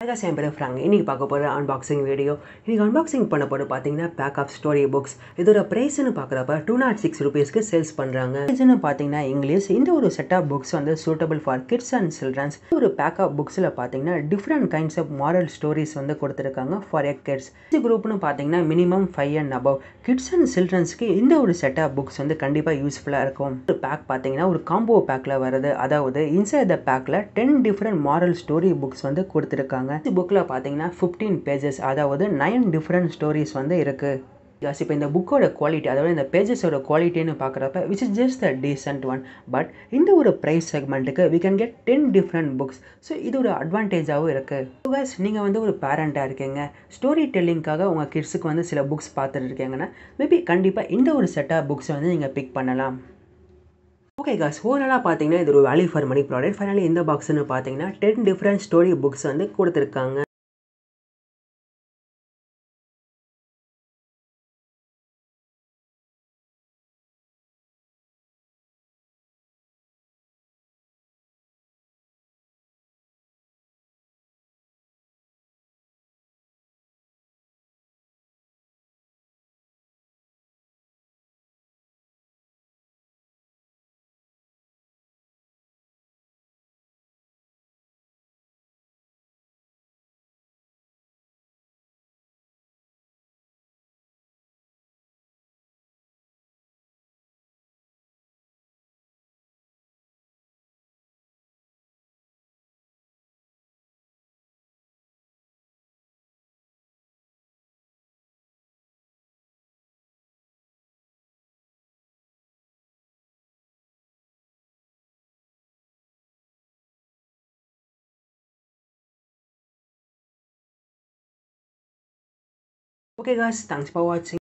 Hello என் பேர் Frank இன்றைக்கி பார்க்க போகிற அன்பாக்சிங் வீடியோ இன்றைக்கி அன்பாக்சிங் பண்ண போது பார்த்தீங்கன்னா பேக் ஆஃப் ஸ்டோரி புக்ஸ் இதோட ப்ரைஸ்னு பார்க்குறப்ப டூ நாட் சிக்ஸ் ருபீஸ்க்கு சேல்ஸ் பண்ணுறாங்க ப்ரைஸ்னு பார்த்தீங்கன்னா இங்கிலீஷ் இந்த ஒரு செட் ஆஃப் புக்ஸ் வந்து suitable for kids and childrens ஒரு பேக் ஆஃப் புக்ஸில் பார்த்தீங்கன்னா different kinds of moral stories வந்து கொடுத்துருக்காங்க ஃபார் எ கிட்ஸ் இந்த குரூப்னு பார்த்தீங்கன்னா minimum five and above kids and சில்ட்ரன்ஸ்க்கு இந்த ஒரு செட் ஆஃப் புக்ஸ் வந்து கண்டிப்பாக யூஸ்ஃபுல்லாக இருக்கும் ஒரு பேக் பார்த்தீங்கன்னா ஒரு காம்போ பேக்கில் வருது அதாவது இன்சைட் த பேக்கில் ten different moral story books வந்து கொடுத்துருக்காங்க இந்த புக்கில் பார்த்தீங்கன்னா ஃபிஃப்டீன் பேஜஸ் அதாவது நைன் டிஃப்ரெண்ட் ஸ்டோரிஸ் வந்து இருக்குது ஜாஸ் இப்போ இந்த புக்கோட குவாலிட்டி அதாவது இந்த பேஜஸோட குவாலிட்டின்னு பார்க்குறப்ப which is just the decent one but இந்த ஒரு ப்ரைஸ் செக்மெண்ட்டுக்கு we can get ten different books so இது ஒரு அட்வான்டேஜாகவும் இருக்குது கைஸ் நீங்கள் வந்து ஒரு பேரண்ட்டாக இருக்கீங்க ஸ்டோரி டெல்லிங்காக உங்கள் கிட்ஸுக்கு வந்து சில புக்ஸ் பார்த்துட்டு இருக்கீங்கன்னா மேபி கண்டிப்பாக இந்த ஒரு செட் ஆஃப் புக்ஸை வந்து நீங்கள் பிக் பண்ணலாம் ஓகே காஸ் ஓவராலாக பார்த்தீங்கன்னா இது ஒரு value for money product finally இந்த பாக்ஸ்னு பார்த்தீங்கன்னா டென் டிஃப்ரெண்ட் ஸ்டோரி புக்ஸ் வந்து கொடுத்துருக்காங்க Okay guys, thanks for watching.